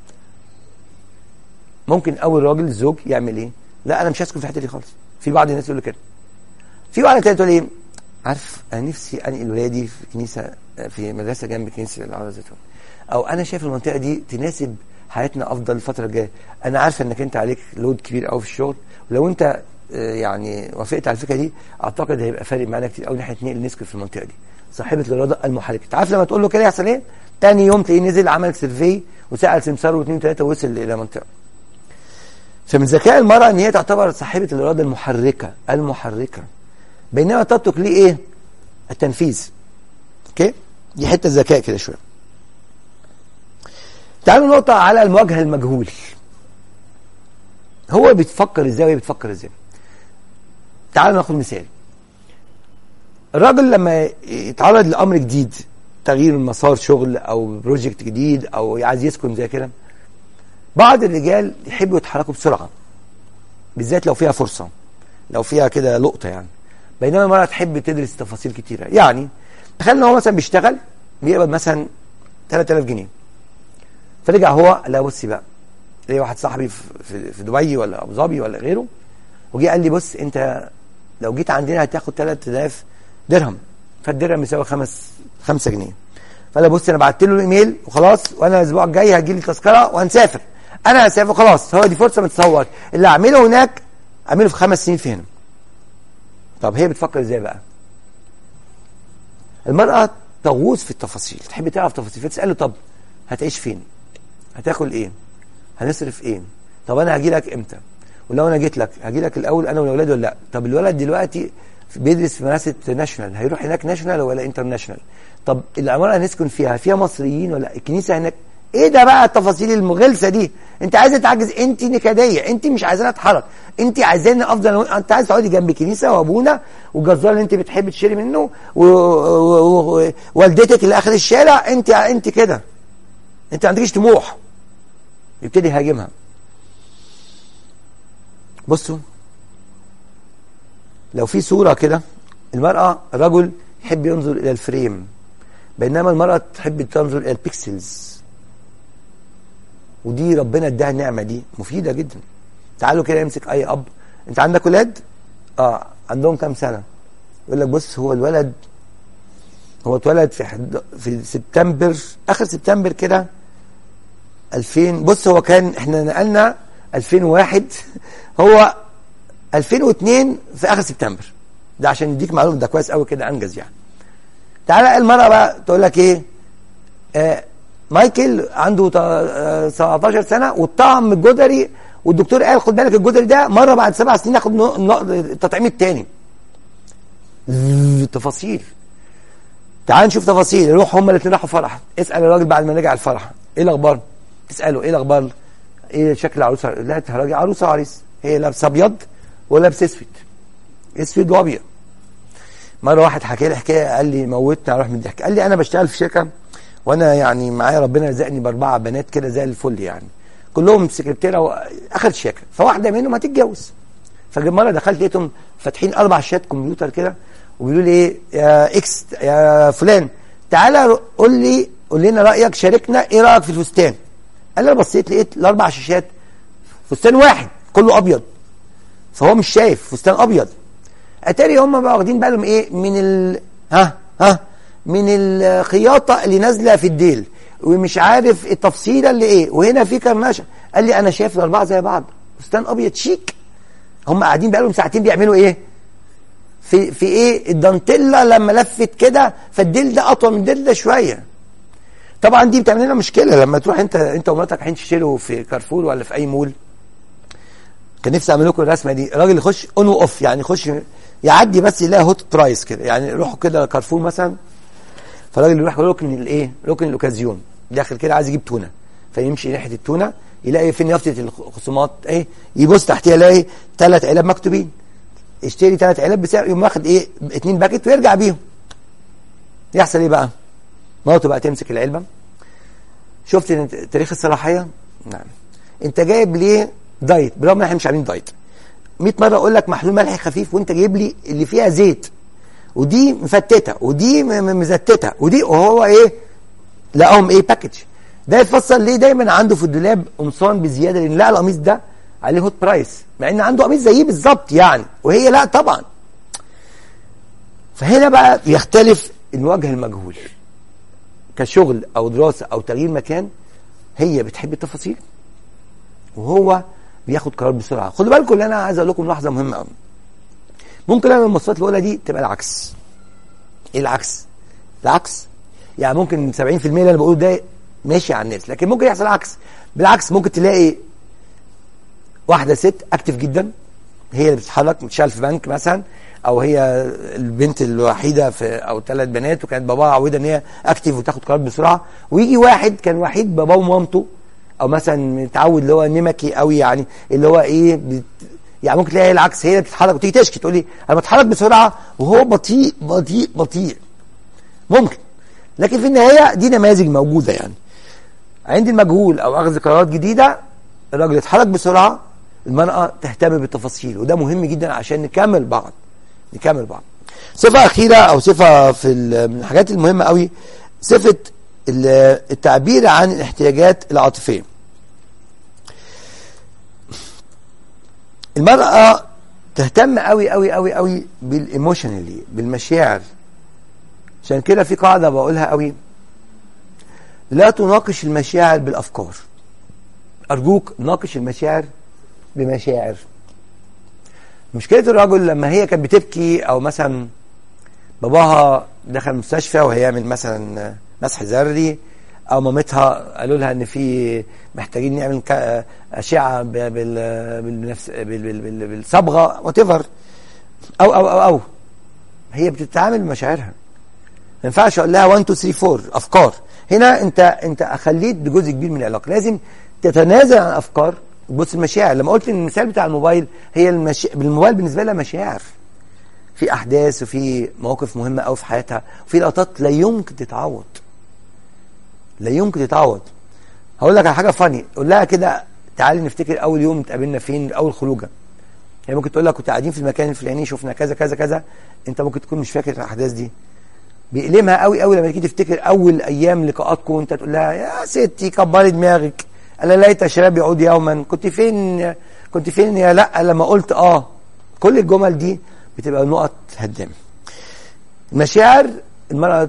ممكن اول راجل الزوج يعمل ايه لا انا مش هسكن في الحته دي خالص في بعض الناس يقول كده في واحده تانية تقول ايه عارف انا نفسي انقل ولادي في كنيسه في مدرسه جنب كنيسه العرب الزيتون او انا شايف المنطقه دي تناسب حياتنا افضل الفتره الجايه انا عارفه انك انت عليك لود كبير قوي في الشغل ولو انت آه، يعني وافقت على الفكره دي اعتقد هيبقى فارق معانا كتير قوي ان احنا نتنقل نسكن في المنطقه دي صاحبه الاراده المحركه انت عارف لما تقول له كده يحصل ايه تاني يوم تلاقيه نزل عمل سيرفي وسال سمسار واثنين وثلاثه ووصل الى منطقه فمن ذكاء المرأة ان هي تعتبر صاحبة الإرادة المحركة المحركة بينما تترك ليه ايه التنفيذ اوكي دي حته ذكاء كده شويه تعالوا نقطة على المواجهة المجهول هو بيتفكر ازاي وهي بتفكر ازاي تعالوا ناخد مثال الراجل لما يتعرض لامر جديد تغيير مسار شغل او بروجكت جديد او عايز يسكن زي كده بعض الرجال يحبوا يتحركوا بسرعه بالذات لو فيها فرصه لو فيها كده لقطه يعني بينما المراه تحب تدرس تفاصيل كتيره يعني تخيل ان هو مثلا بيشتغل بيقبض مثلا 3000 جنيه فرجع هو لا بصي بقى ليه واحد صاحبي في في دبي ولا ابو ظبي ولا غيره وجي قال لي بص انت لو جيت عندنا هتاخد 3000 درهم فالدرهم يساوي 5 5 جنيه فانا بص انا بعت له الايميل وخلاص وانا الاسبوع الجاي هجي لي تذكره وهنسافر انا هسافر خلاص هو دي فرصه متصور اللي اعمله هناك اعمله في خمس سنين في هنا طب هي بتفكر ازاي بقى المراه تغوص في التفاصيل تحب تعرف تفاصيل فتساله طب هتعيش فين هتاكل ايه هنصرف ايه طب انا هاجي لك امتى ولو انا جيت لك هاجي لك الاول انا والاولاد ولا لا طب الولد دلوقتي بيدرس في مدرسه ناشونال هيروح هناك ناشونال ولا انترناشونال طب العماره هنسكن فيها فيها مصريين ولا الكنيسه هناك ايه ده بقى التفاصيل المغلسه دي انت عايزه تعجز انت نكديه انت مش عايزانا اتحرك انت عايزاني افضل انت عايز تقعدي جنب كنيسه وابونا والجزار اللي انت بتحبي تشتري منه ووالدتك اللي اخر الشارع انت انت كده انت ما عندكيش طموح يبتدي يهاجمها بصوا لو في صورة كده المرأة الرجل يحب ينظر إلى الفريم بينما المرأة تحب تنظر إلى البيكسلز ودي ربنا اداها النعمة دي مفيدة جدا تعالوا كده يمسك أي أب أنت عندك ولاد؟ آه عندهم كام سنة؟ يقول لك بص هو الولد هو اتولد في حد... في سبتمبر آخر سبتمبر كده 2000 بص هو كان احنا نقلنا 2001 هو 2002 في اخر سبتمبر ده عشان يديك معلومه ده كويس قوي كده انجز يعني تعالى المره بقى تقول لك ايه آه مايكل عنده 17 سنه والطعم الجدري والدكتور قال خد بالك الجدري ده مره بعد سبع سنين ياخد التطعيم الثاني تفاصيل تعال نشوف تفاصيل يروح هما الاثنين راحوا فرح اسال الراجل بعد ما رجع الفرح ايه الاخبار تساله ايه الاخبار ايه شكل العروسه لا راجل عروسه وعريس هي لابسه ابيض ولابس اسود اسود وابيض مره واحد حكى لي حكايه قال لي موتني اروح من الضحك قال لي انا بشتغل في شركه وانا يعني معايا ربنا رزقني باربعه بنات كده زي الفل يعني كلهم سكرتيره اخر شركه فواحده منهم هتتجوز فمره دخلت لقيتهم فاتحين اربع شاشات كمبيوتر كده وبيقولوا لي ايه يا اكس يا فلان تعالى قول لي قول لنا رايك شاركنا ايه رايك في الفستان قال انا بصيت لقيت الاربع شاشات فستان واحد كله ابيض فهو مش شايف فستان ابيض اتاري هم بقى واخدين بالهم ايه من ال ها ها من الخياطه اللي نازله في الديل ومش عارف التفصيله اللي ايه وهنا في كرمشه قال لي انا شايف الاربعه زي بعض فستان ابيض شيك هم قاعدين بقى لهم ساعتين بيعملوا ايه في في ايه الدانتيلا لما لفت كده فالديل ده اطول من الديل ده شويه طبعا دي بتعمل لنا مشكله لما تروح انت انت ومراتك رايحين تشتروا في كارفور ولا في اي مول كان نفسي اعمل لكم الرسمه دي الراجل يخش اون واوف يعني يخش يعدي بس يلاقي هوت برايس كده يعني روحوا كده كارفور مثلا فالراجل يروح ركن الايه ركن الاوكازيون داخل كده عايز يجيب تونه فيمشي ناحيه التونه يلاقي فين يافطه الخصومات ايه يبص تحتيها يلاقي ثلاث علب مكتوبين اشتري ثلاث علب بسعر يقوم واخد ايه اتنين باكت ويرجع بيهم يحصل ايه بقى مراته بقى تمسك العلبه شفت تاريخ الصلاحيه نعم انت جايب ليه دايت برغم ان احنا مش عاملين دايت 100 مره اقول لك محلول ملح خفيف وانت جايب لي اللي فيها زيت ودي مفتته ودي مزتته ودي وهو ايه لقاهم ايه باكج ده يتفصل ليه دايما عنده في الدولاب قمصان بزياده لان لا القميص ده عليه هوت برايس مع ان عنده قميص زيه بالظبط يعني وهي لا طبعا فهنا بقى يختلف الوجه المجهول كشغل او دراسه او تغيير مكان هي بتحب التفاصيل وهو بياخد قرار بسرعه خدوا بالكم اللي انا عايز اقول لكم لحظه مهمه قوي ممكن انا المواصفات الاولى دي تبقى العكس ايه العكس العكس يعني ممكن 70% اللي انا بقوله ده ماشي على الناس لكن ممكن يحصل عكس بالعكس ممكن تلاقي واحده ست اكتف جدا هي اللي بتتحرك بتشتغل في بنك مثلا او هي البنت الوحيده في او ثلاث بنات وكانت باباها عوده ان هي اكتف وتاخد قرارات بسرعه ويجي واحد كان وحيد باباه ومامته او مثلا متعود اللي هو نمكي قوي يعني اللي هو ايه بت يعني ممكن تلاقي العكس هي اللي بتتحرك وتيجي تشكي تقول لي انا بتحرك بسرعه وهو بطيء بطيء بطيء ممكن لكن في النهايه دي نماذج موجوده يعني عند المجهول او اخذ قرارات جديده الراجل يتحرك بسرعه المراه تهتم بالتفاصيل وده مهم جدا عشان نكمل بعض نكمل بعض صفه اخيره او صفه في من الحاجات المهمه قوي صفه التعبير عن الاحتياجات العاطفيه المرأة تهتم قوي قوي قوي قوي بالايموشنالي بالمشاعر عشان كده في قاعدة بقولها قوي لا تناقش المشاعر بالافكار ارجوك ناقش المشاعر بمشاعر مشكلة الرجل لما هي كانت بتبكي او مثلا باباها دخل المستشفى وهيعمل مثلا مسح ذري او مامتها قالوا لها ان في محتاجين نعمل اشعه بالنفس بالصبغه وات او او او او هي بتتعامل بمشاعرها ما ينفعش اقول لها 1 2 3 4 افكار هنا انت انت اخليت بجزء كبير من العلاقه لازم تتنازل عن افكار بص المشاعر لما قلت ان المثال بتاع الموبايل هي المشي... الموبايل بالنسبه لها مشاعر في احداث وفي مواقف مهمه قوي في حياتها وفي لقطات لا يمكن تتعوض لا يمكن تتعوض هقول لك على حاجه فاني قول لها كده تعالي نفتكر اول يوم اتقابلنا فين اول خروجه يعني ممكن تقول لك كنت قاعدين في المكان الفلاني شفنا كذا كذا كذا انت ممكن تكون مش فاكر الاحداث دي بيألمها قوي قوي لما تيجي تفتكر اول ايام لقاءاتكم وانت تقول لها يا ستي كبري دماغك الا ليت شباب يعود يوما كنت فين كنت فين يا لا لما قلت اه كل الجمل دي بتبقى نقط هدامه المشاعر المرأة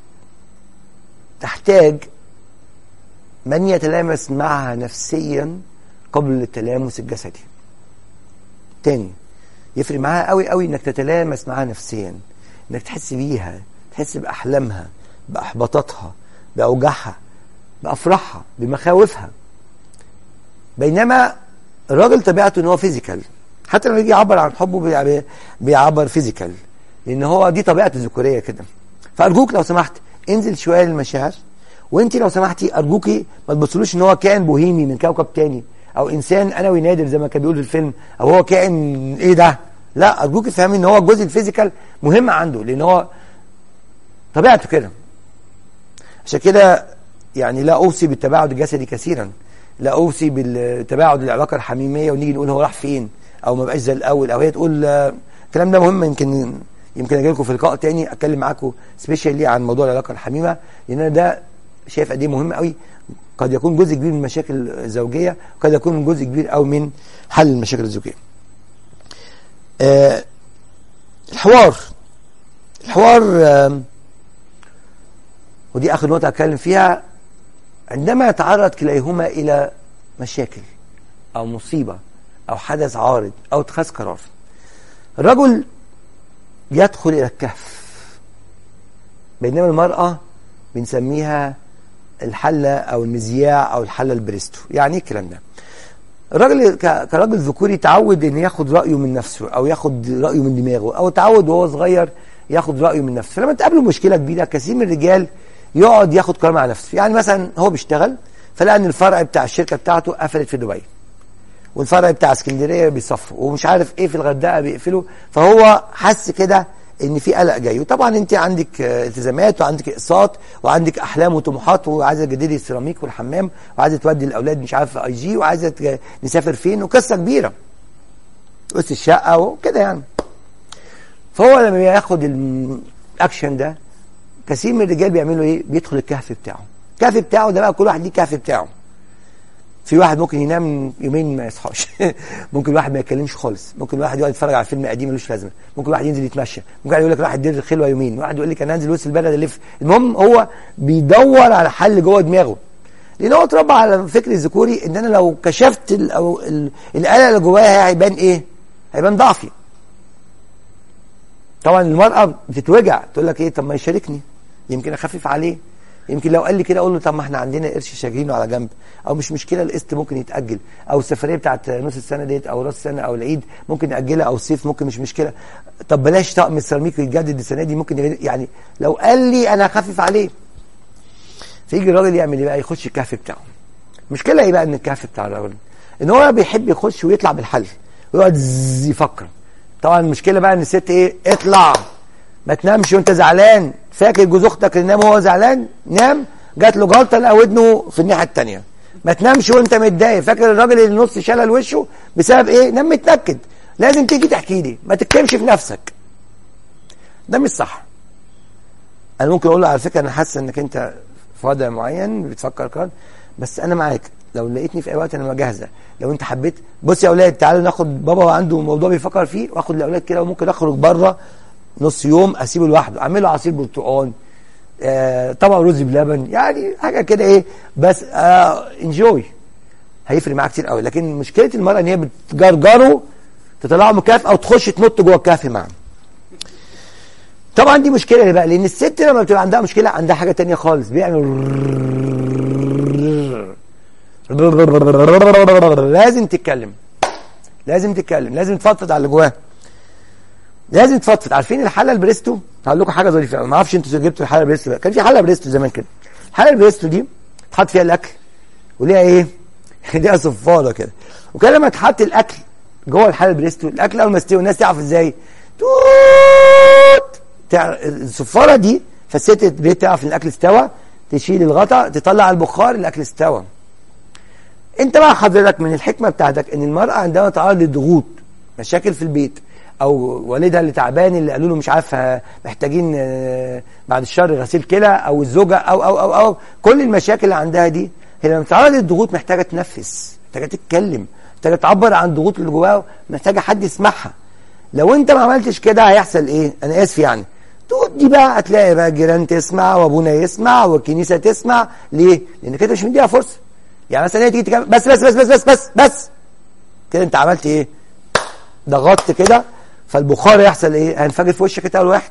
تحتاج من يتلامس معها نفسيا قبل التلامس الجسدي تاني يفرق معاها قوي قوي انك تتلامس معاها نفسيا انك تحس بيها تحس باحلامها باحباطاتها باوجاعها بافراحها بمخاوفها بينما الراجل طبيعته ان هو فيزيكال حتى لما يجي يعبر عن حبه بيعبر فيزيكال لان هو دي طبيعته الذكوريه كده فارجوك لو سمحت انزل شويه للمشاعر وانت لو سمحتي ارجوكي ما تبصلوش ان هو كائن بوهيمي من كوكب تاني او انسان انا ونادر زي ما كان بيقول في الفيلم او هو كائن ايه ده لا ارجوكي تفهمي ان هو الجزء الفيزيكال مهم عنده لان هو طبيعته كده عشان كده يعني لا اوصي بالتباعد الجسدي كثيرا لا اوصي بالتباعد العلاقه الحميميه ونيجي نقول هو راح فين او ما بقاش زي الاول او هي تقول الكلام ده مهم يمكن يمكن اجي لكم في لقاء تاني اتكلم معاكم سبيشالي عن موضوع العلاقه الحميمه لان ده شايف قد ايه مهم قوي قد يكون جزء كبير من المشاكل الزوجيه قد يكون جزء كبير قوي من حل المشاكل الزوجيه آه الحوار الحوار آه ودي اخر نقطه اتكلم فيها عندما يتعرض كليهما الى مشاكل او مصيبه او حدث عارض او اتخاذ قرار الرجل يدخل الى الكهف بينما المراه بنسميها الحله او المذياع او الحله البريستو يعني ايه الكلام ده الراجل كراجل ذكوري تعود ان ياخد رايه من نفسه او ياخد رايه من دماغه او تعود وهو صغير ياخد رايه من نفسه لما تقابله مشكله كبيره كثير من الرجال يقعد ياخد قرار مع نفسه يعني مثلا هو بيشتغل فلقى ان الفرع بتاع الشركه بتاعته قفلت في دبي والفرع بتاع اسكندريه بيصفوا ومش عارف ايه في الغردقه بيقفلوا فهو حس كده ان في قلق جاي وطبعا انت عندك التزامات وعندك اقساط وعندك احلام وطموحات وعايزه تجددي السيراميك والحمام وعايزه تودي الاولاد مش عارف اي جي وعايزه نسافر فين وقصه كبيره قصه الشقه وكده يعني فهو لما ياخد الاكشن ده كثير من الرجال بيعملوا ايه بيدخل الكهف بتاعه الكهف بتاعه ده بقى كل واحد ليه كهف بتاعه في واحد ممكن ينام يومين ما يصحاش ممكن واحد ما يتكلمش خالص ممكن واحد يقعد يتفرج على فيلم قديم ملوش لازمه ممكن واحد ينزل يتمشى ممكن واحد يقول لك راح دير الخلوه يومين واحد يقول لك انا هنزل وسط البلد الف المهم هو بيدور على حل جوه دماغه لان هو اتربى على فكر الذكوري ان انا لو كشفت ال او ال القلق اللي جوايا هيبان ايه هيبان ضعفي طبعا المراه بتتوجع تقول لك ايه طب ما يشاركني يمكن اخفف عليه يمكن لو قال لي كده اقول له طب ما احنا عندنا قرش شاغلينه على جنب او مش مشكله القسط ممكن يتاجل او السفريه بتاعت نص السنه ديت او راس السنه او العيد ممكن ناجلها او الصيف ممكن مش مشكله طب بلاش طقم السيراميك يتجدد السنه دي ممكن يغير- يعني لو قال لي انا هخفف عليه فيجي الراجل يعمل ايه بقى يخش الكهف بتاعه المشكله ايه بقى ان الكهف بتاع الراجل ان هو بيحب يخش ويطلع بالحل ويقعد زز يفكر طبعا المشكله بقى ان الست ايه اطلع ما تنامش وانت زعلان فاكر جوز اختك اللي نام وهو زعلان نام جات له جلطه لقى ودنه في الناحيه الثانيه ما تنامش وانت متضايق فاكر الراجل اللي نص شلل وشه بسبب ايه نام متنكد لازم تيجي تحكي لي ما تتكلمش في نفسك ده مش صح انا ممكن اقول له على فكره انا حاسس انك انت في وضع معين بتفكر كده بس انا معاك لو لقيتني في اي وقت انا جاهزه لو انت حبيت بص يا اولاد تعالوا ناخد بابا عنده موضوع بيفكر فيه واخد الاولاد كده وممكن اخرج بره نص يوم اسيبه لوحده اعمل له عصير برتقال آه طبعا رز بلبن يعني حاجه كده ايه بس آه انجوي هيفرق معاه كتير قوي لكن مشكله المراه ان هي بتجرجره تطلعه من الكهف او تخش تنط جوه الكهف معاه طبعا دي مشكله ليه بقى لان الست لما بتبقى عندها مشكله عندها حاجه تانية خالص بيعمل لازم تتكلم لازم تتكلم لازم تفضفض على اللي جواها لازم تفضفض عارفين الحله البريستو هقول لكم حاجه ظريفه ما اعرفش انتوا جبتوا الحله البريستو بقى. كان في حله بريستو زمان كده الحله البريستو دي تحط فيها الاكل وليها ايه ليها صفاره كده وكان لما تحط الاكل جوه الحله البريستو الاكل اول ما يستوي الناس تعرف ازاي توت تع- الصفاره دي فالست البيت تعرف ان الاكل استوى تشيل الغطا تطلع البخار الاكل استوى انت بقى حضرتك من الحكمه بتاعتك ان المراه عندما تتعرض للضغوط مشاكل في البيت او والدها اللي تعبان اللي قالوا له مش عارف آه، محتاجين آه، بعد الشر غسيل كلى او الزوجه او او او او كل المشاكل اللي عندها دي هي لما تتعرض للضغوط محتاجه تنفس محتاجه تتكلم محتاجه تعبر عن الضغوط اللي جواها محتاجه حد يسمعها لو انت ما عملتش كده هيحصل ايه انا اسف يعني تودي بقى هتلاقي بقى الجيران تسمع وابونا يسمع والكنيسه تسمع ليه لانك انت مش مديها فرصه يعني مثلا هي تيجي تكلم بس بس بس بس بس بس بس كده انت عملت ايه ضغطت كده فالبخار يحصل ايه هينفجر في وشك انت اول واحد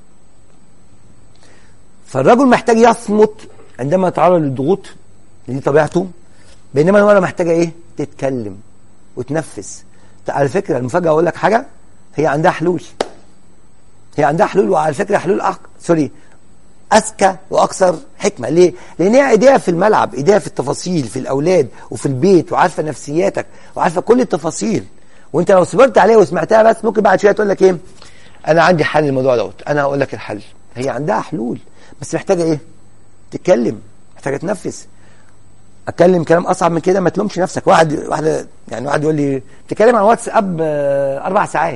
فالرجل محتاج يصمت عندما يتعرض للضغوط دي طبيعته بينما المرأة محتاجة ايه تتكلم وتنفس على فكرة المفاجأة اقول لك حاجة هي عندها حلول هي عندها حلول وعلى فكرة حلول أق... سوري اذكى واكثر حكمه ليه لان هي ايديها في الملعب ايديها في التفاصيل في الاولاد وفي البيت وعارفه نفسياتك وعارفه كل التفاصيل وانت لو صبرت عليها وسمعتها بس ممكن بعد شويه تقول لك ايه انا عندي حل للموضوع دوت انا هقول لك الحل هي عندها حلول بس محتاجه ايه تتكلم محتاجه تنفس اتكلم كلام اصعب من كده ما تلومش نفسك واحد واحده يعني واحد يقول لي تتكلم عن واتساب آه، اربع ساعات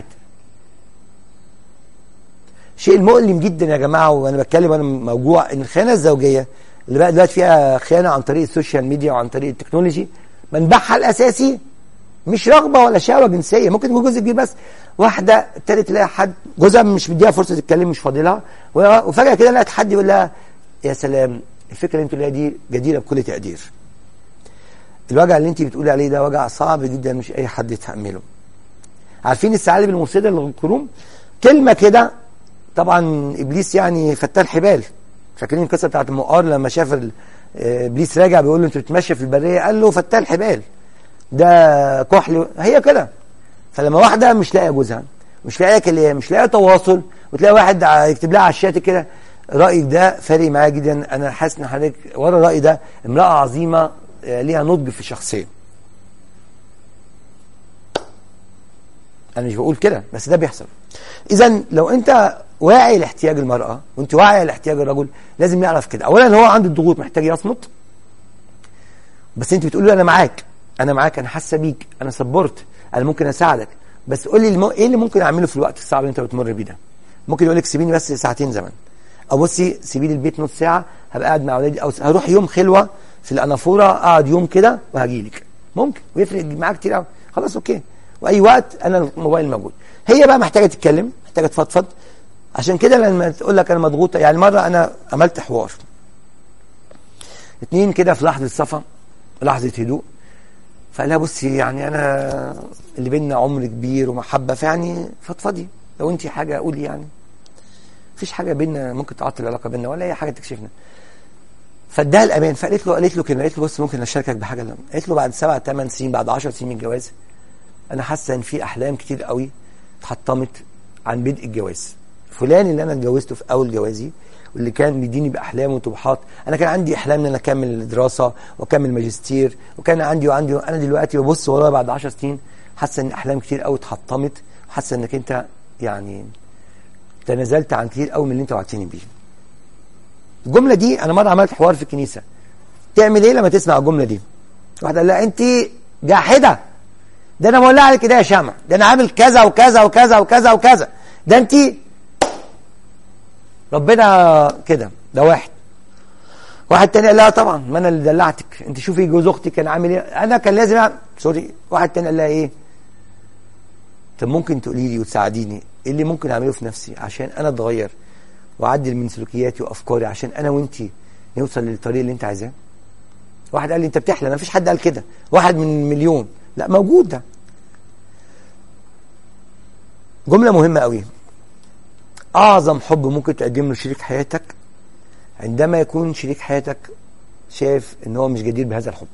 شيء المؤلم جدا يا جماعه وانا بتكلم وانا موجوع ان الخيانه الزوجيه اللي بقى دلوقتي فيها خيانه عن طريق السوشيال ميديا وعن طريق التكنولوجي منبعها الاساسي مش رغبه ولا شهوه جنسيه ممكن يكون جزء كبير بس واحده ابتدت تلاقي حد جوزها مش مديها فرصه تتكلم مش فاضلها وفجاه كده لقت حد يقول لها يا سلام الفكره اللي انت بتقوليها دي جديره بكل تقدير الوجع اللي انت بتقولي عليه ده وجع صعب جدا مش اي حد يتحمله عارفين الثعالب المفسده للقرون كلمه كده طبعا ابليس يعني فتان حبال فاكرين القصه بتاعت المقار لما شاف ال- آه، ابليس راجع بيقول له انت بتمشي في البريه قال له فتان حبال ده كحل هي كده فلما واحده مش لاقيه جوزها مش لاقيه كلام مش لاقيه تواصل وتلاقي واحد ع- يكتب لها على الشات كده رايك ده فارق معايا جدا انا حاسس ان حضرتك ورا الراي ده امراه عظيمه آه، ليها نضج في الشخصيه انا مش بقول كده بس ده بيحصل اذا لو انت واعي لاحتياج المراه وانت واعي لاحتياج الرجل لازم يعرف كده اولا هو عنده الضغوط محتاج يصمت بس انت بتقول له انا معاك انا معاك انا حاسه بيك انا صبرت انا ممكن اساعدك بس قول لي المو... ايه اللي ممكن اعمله في الوقت الصعب اللي انت بتمر بيه ده ممكن يقول لك سيبيني بس ساعتين زمن او بصي سيبي لي البيت نص ساعه هبقى قاعد مع اولادي او س- هروح يوم خلوه في الانافوره اقعد يوم كده وهجي لك ممكن ويفرق معاك كتير قوي خلاص اوكي واي وقت انا الموبايل موجود هي بقى محتاجه تتكلم محتاجه تفضفض عشان كده لما تقول لك انا مضغوطه يعني مره انا عملت حوار اتنين كده في لحظه صفا لحظه هدوء فقال لها بصي يعني انا اللي بينا عمر كبير ومحبه فيعني فضفضي لو انت حاجه قولي يعني مفيش حاجه بينا ممكن تعطل العلاقه بينا ولا اي حاجه تكشفنا فاداها الامان فقالت له قالت له كده قالت له بص ممكن اشاركك بحاجه لما قالت له بعد سبع ثمان سنين بعد 10 سنين من الجواز انا حاسه ان في احلام كتير قوي اتحطمت عن بدء الجواز فلان اللي انا اتجوزته في اول جوازي واللي كان بيديني باحلام وطموحات انا كان عندي احلام ان انا اكمل دراسه واكمل ماجستير وكان عندي وعندي انا دلوقتي ببص ورايا بعد 10 سنين حاسه ان احلام كتير قوي اتحطمت حاسه انك انت يعني تنازلت عن كتير قوي من اللي انت وعدتني بيه الجمله دي انا مره عملت حوار في الكنيسه تعمل ايه لما تسمع الجمله دي واحد قال لا انت جاحده ده انا مولع عليك ده يا شمع ده انا عامل كذا وكذا وكذا وكذا وكذا ده انت ربنا كده ده واحد واحد تاني قال لها طبعا ما انا اللي دلعتك انت شوفي جوز اختي كان عامل ايه انا كان لازم أعمل. سوري واحد تاني قال لها ايه طب ممكن تقولي لي وتساعديني ايه اللي ممكن اعمله في نفسي عشان انا اتغير واعدل من سلوكياتي وافكاري عشان انا وانتي نوصل للطريق اللي انت عايزاه واحد قال لي انت بتحلم ما فيش حد قال كده واحد من مليون لا موجود ده جمله مهمه قوي اعظم حب ممكن تقدمه لشريك حياتك عندما يكون شريك حياتك شايف ان هو مش جدير بهذا الحب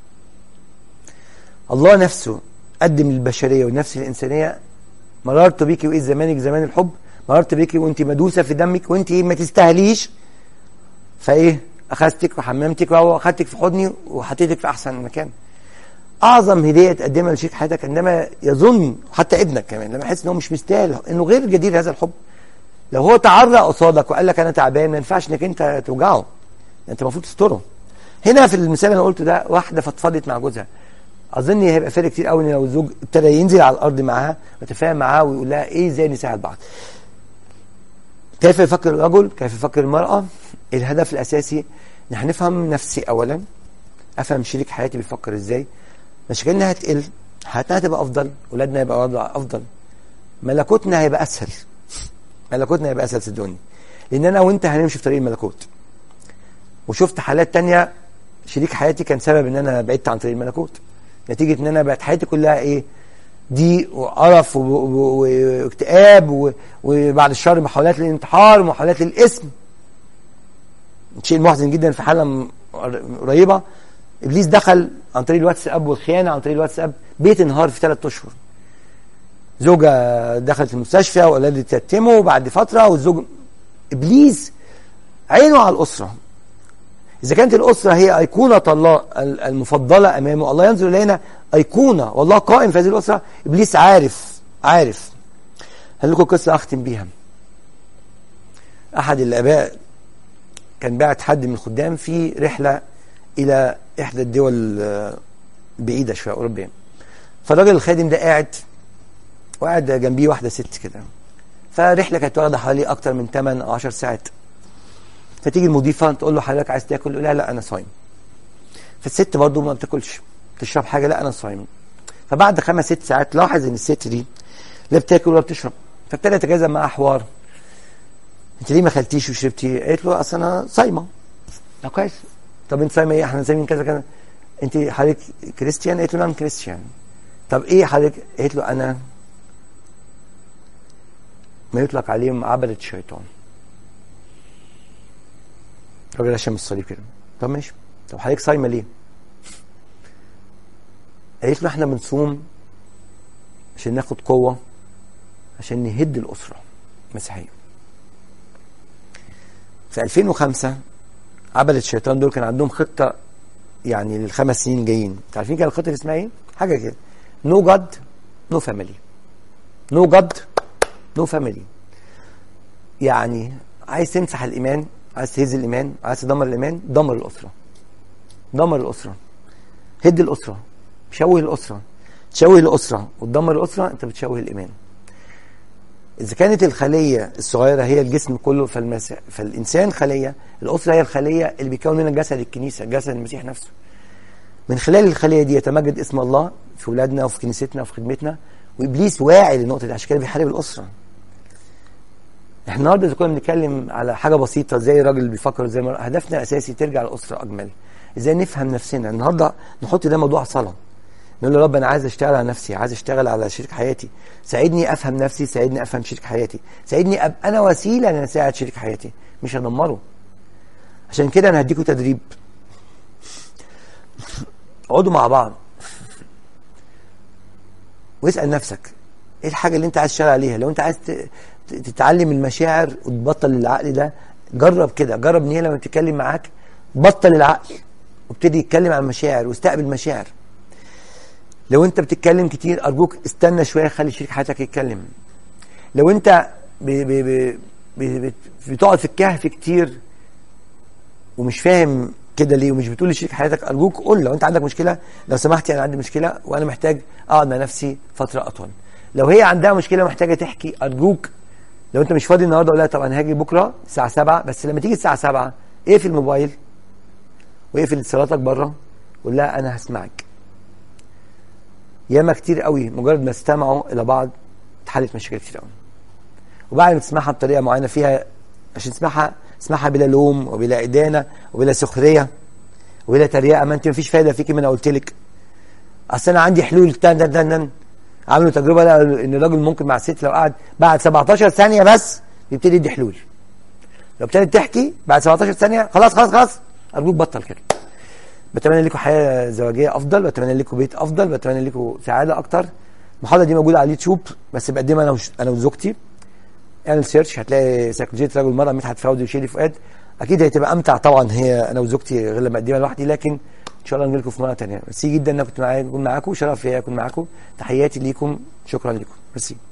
الله نفسه قدم للبشريه والنفس الانسانيه مررت بيكي وايه زمانك زمان الحب مررت بيكي وانت مدوسه في دمك وانت ما تستاهليش فايه اخذتك وحممتك واخدتك في حضني وحطيتك في احسن مكان اعظم هديه تقدمها لشريك حياتك عندما يظن حتى ابنك كمان لما يحس ان هو مش مستاهل انه غير جدير هذا الحب لو هو تعرى قصادك وقال لك انا تعبان ما ينفعش انك انت توجعه انت المفروض تستره هنا في المثال اللي انا قلته ده واحده فضفضت مع جوزها اظن هيبقى فرق كتير قوي ان لو الزوج ابتدى ينزل على الارض معاها ويتفاهم معاها ويقول لها ايه ازاي نساعد بعض كيف يفكر الرجل كيف يفكر المراه الهدف الاساسي ان احنا نفهم نفسي اولا افهم شريك حياتي بيفكر ازاي مشاكلنا هتقل حياتنا هتبقى افضل اولادنا هيبقى وضع افضل ملكوتنا هيبقى اسهل ملكوتنا هيبقى اسهل صدقوني لان انا وانت هنمشي في طريق الملكوت وشفت حالات تانية شريك حياتي كان سبب ان انا بعدت عن طريق الملكوت نتيجه ان انا بقت حياتي كلها ايه ضيق وقرف واكتئاب وبعد الشر محاولات للانتحار ومحاولات للاسم شيء محزن جدا في حاله قريبه ابليس دخل عن طريق الواتساب والخيانه عن طريق الواتساب بيت انهار في ثلاث اشهر زوجة دخلت المستشفى وولدت يتمه بعد فترة والزوج إبليس عينه على الأسرة إذا كانت الأسرة هي أيقونة الله المفضلة أمامه الله ينظر إلينا أيقونة والله قائم في هذه الأسرة إبليس عارف عارف هل لكم قصة أختم بيها أحد الآباء كان باعت حد من الخدام في رحلة إلى إحدى الدول بعيدة شوية أوروبية فالراجل الخادم ده قاعد وقاعد جنبيه واحده ست كده فرحله كانت واخده حوالي اكتر من 8 او 10 ساعات فتيجي المضيفه تقول له حضرتك عايز تاكل يقول لها لا انا صايم فالست برضه ما بتاكلش تشرب حاجه لا انا صايم فبعد خمس ست ساعات لاحظ ان الست دي لا بتاكل ولا بتشرب فابتدى يتجاذب معاها حوار انت ليه ما اكلتيش وشربتي؟ قالت له اصل انا صايمه طب كويس طب انت صايمه ايه؟ احنا صايمين كذا كذا انت حضرتك كريستيان؟ قالت له نعم كريستيان طب ايه حضرتك؟ قالت له انا ما يطلق عليهم عبدة الشيطان الراجل هشام الصليب كده طب ماشي طب حضرتك صايمه ليه؟ قالت له احنا بنصوم عشان ناخد قوه عشان نهد الاسره المسيحيه في 2005 عبدة الشيطان دول كان عندهم خطه يعني للخمس سنين الجايين عارفين كان الخطه اسمها ايه؟ حاجه كده نو جاد نو فاميلي نو جاد نو فاميلي يعني عايز تمسح الايمان عايز تهز الايمان عايز تدمر الايمان دمر الاسره دمر الاسره هد الاسره شوه الاسره تشوه الاسره وتدمر الاسره انت بتشوه الايمان اذا كانت الخليه الصغيره هي الجسم كله فالمس... فالانسان خليه الاسره هي الخليه اللي بيكون منها جسد الكنيسه جسد المسيح نفسه من خلال الخليه دي يتمجد اسم الله في ولادنا وفي كنيستنا وفي خدمتنا وابليس واعي للنقطه دي عشان كده بيحارب الاسره احنا النهارده اذا كنا بنتكلم على حاجه بسيطه زي الراجل اللي بيفكر زي ما هدفنا الاساسي ترجع الاسره اجمل ازاي نفهم نفسنا النهارده نحط ده موضوع صلاه نقول له رب انا عايز اشتغل على نفسي عايز اشتغل على شريك حياتي ساعدني افهم نفسي ساعدني افهم شريك حياتي ساعدني ابقى انا وسيله ان اساعد شريك حياتي مش ادمره عشان كده انا هديكم تدريب اقعدوا مع بعض واسال نفسك ايه الحاجه اللي انت عايز تشتغل عليها لو انت عايز ت- ت- تتعلم المشاعر وتبطل العقل ده جرب كده جرب ان هي لما بتتكلم معاك بطل العقل وابتدي يتكلم عن المشاعر واستقبل مشاعر لو انت بتتكلم كتير ارجوك استنى شويه خلي شريك حياتك يتكلم لو انت ب ب ب ب ب بتقعد في الكهف كتير ومش فاهم كده ليه ومش بتقول لشريك حياتك ارجوك قول لو انت عندك مشكله لو سمحت انا عندي مشكله وانا محتاج اقعد مع نفسي فتره اطول لو هي عندها مشكله محتاجه تحكي ارجوك لو انت مش فاضي النهارده قول لها طب انا هاجي بكره الساعه 7 بس لما تيجي الساعه 7 اقفل الموبايل واقفل اتصالاتك بره قول لها انا هسمعك ياما كتير قوي مجرد ما استمعوا الى بعض اتحلت مشاكل كتير قوي وبعد ما تسمعها بطريقه معينه فيها عشان تسمعها اسمعها بلا لوم وبلا ادانه وبلا سخريه وبلا تريقه ما انت مفيش فايده فيكي ما انا قلت لك اصل انا عندي حلول تن تن تن تن عملوا تجربه لقوا ان الراجل ممكن مع الست لو قعد بعد 17 ثانيه بس يبتدي يدي حلول لو ابتدت تحكي بعد 17 ثانيه خلاص خلاص خلاص ارجوك بطل كده بتمنى لكم حياه زواجيه افضل بتمنى لكم بيت افضل بتمنى لكم سعاده اكتر المحاضره دي موجوده على اليوتيوب بس بقدمها انا وش... انا وزوجتي اعمل سيرش هتلاقي سيكولوجيه رجل المراه مدحت فوزي وشيري فؤاد اكيد هتبقى امتع طبعا هي انا وزوجتي غير لما اقدمها لوحدي لكن ان شاء الله نجي لكم في مره ثانيه ميرسي جدا ان انا كنت معاكم اكون معاكم شرف ليا اكون معاكم تحياتي ليكم شكرا لكم ميرسي